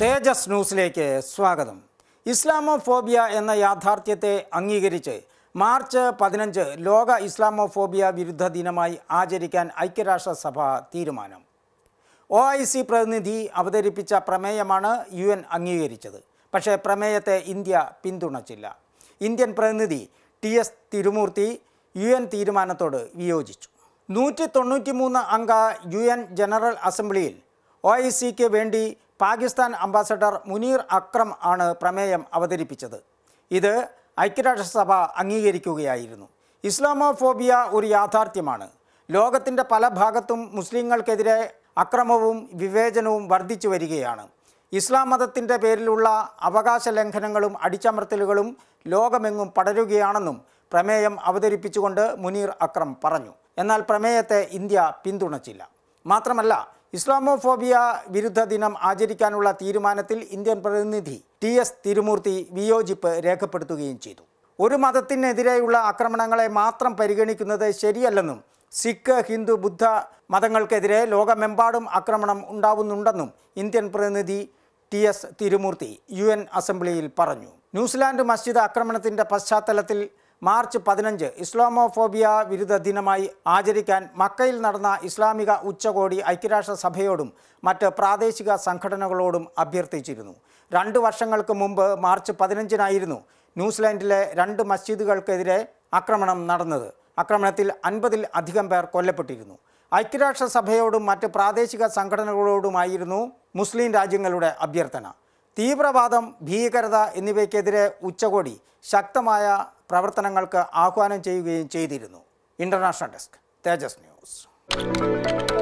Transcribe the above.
തേജസ് ന്യൂസിലേക്ക് സ്വാഗതം ഇസ്ലാമോഫോബിയ എന്ന യാഥാർത്ഥ്യത്തെ അംഗീകരിച്ച് മാർച്ച് പതിനഞ്ച് ലോക ഇസ്ലാമോഫോബിയ വിരുദ്ധ ദിനമായി ആചരിക്കാൻ ഐക്യരാഷ്ട്രസഭ തീരുമാനം ഒ ഐ സി പ്രതിനിധി അവതരിപ്പിച്ച പ്രമേയമാണ് യു എൻ അംഗീകരിച്ചത് പക്ഷേ പ്രമേയത്തെ ഇന്ത്യ പിന്തുണച്ചില്ല ഇന്ത്യൻ പ്രതിനിധി T S Tirumurti U N തീരുമാനത്തോട് വിയോജിച്ചു നൂറ്റി തൊണ്ണൂറ്റി മൂന്ന് അംഗ യു എൻ ജനറൽ അസംബ്ലിയിൽ ഒ ഐ സിക്ക് വേണ്ടി പാകിസ്ഥാൻ അംബാസഡർ മുനീർ അക്രം ആണ് പ്രമേയം അവതരിപ്പിച്ചത് ഇത് ഐക്യരാഷ്ട്രസഭ അംഗീകരിക്കുകയായിരുന്നു ഇസ്ലാമോഫോബിയ ഒരു യാഥാർത്ഥ്യമാണ് ലോകത്തിൻ്റെ പല ഭാഗത്തും മുസ്ലിങ്ങൾക്കെതിരെ അക്രമവും വിവേചനവും വർദ്ധിച്ചു വരികയാണ് ഇസ്ലാം മതത്തിൻ്റെ പേരിലുള്ള അവകാശ ലംഘനങ്ങളും അടിച്ചമർത്തലുകളും ലോകമെങ്ങും പടരുകയാണെന്നും പ്രമേയം അവതരിപ്പിച്ചുകൊണ്ട് മുനീർ അക്രം പറഞ്ഞു എന്നാൽ പ്രമേയത്തെ ഇന്ത്യ പിന്തുണച്ചില്ല മാത്രമല്ല ഇസ്ലാമോഫോബിയ വിരുദ്ധ ദിനം ആചരിക്കാനുള്ള തീരുമാനത്തിൽ ഇന്ത്യൻ പ്രതിനിധി ടി എസ് തിരുമൂർത്തി വിയോജിപ്പ് രേഖപ്പെടുത്തുകയും ചെയ്തു ഒരു മതത്തിനെതിരെയുള്ള ആക്രമണങ്ങളെ മാത്രം പരിഗണിക്കുന്നത് ശരിയല്ലെന്നും സിഖ് ഹിന്ദു ബുദ്ധ മതങ്ങൾക്കെതിരെ ലോകമെമ്പാടും ആക്രമണം ഉണ്ടാവുന്നുണ്ടെന്നും ഇന്ത്യൻ പ്രതിനിധി T S Tirumurti U N അസംബ്ലിയിൽ പറഞ്ഞു ന്യൂസിലാൻഡ് മസ്ജിദ് ആക്രമണത്തിൻ്റെ പശ്ചാത്തലത്തിൽ മാർച്ച് പതിനഞ്ച് ഇസ്ലാമോഫോബിയ വിരുദ്ധ ദിനമായി ആചരിക്കാൻ മക്കയിൽ നടന്ന ഇസ്ലാമിക ഉച്ചകോടി ഐക്യരാഷ്ട്രസഭയോടും മറ്റ് പ്രാദേശിക സംഘടനകളോടും അഭ്യർത്ഥിച്ചിരുന്നു രണ്ട് വർഷങ്ങൾക്ക് മുമ്പ് മാർച്ച് പതിനഞ്ചിനായിരുന്നു ന്യൂസിലാൻഡിലെ രണ്ട് മസ്ജിദുകൾക്കെതിരെ ആക്രമണം നടന്നത് ആക്രമണത്തിൽ അൻപതിൽ അധികം പേർ കൊല്ലപ്പെട്ടിരുന്നു ഐക്യരാഷ്ട്രസഭയോടും മറ്റ് പ്രാദേശിക സംഘടനകളോടുമായിരുന്നു മുസ്ലിം രാജ്യങ്ങളുടെ അഭ്യർത്ഥന തീവ്രവാദം ഭീകരത എന്നിവയ്ക്കെതിരെ ഉച്ചകോടി ശക്തമായ പ്രവർത്തനങ്ങൾക്ക് ആഹ്വാനം ചെയ്യുകയും ചെയ്തിരുന്നു ഇന്റർനാഷണൽ ഡെസ്ക് തേജസ് ന്യൂസ്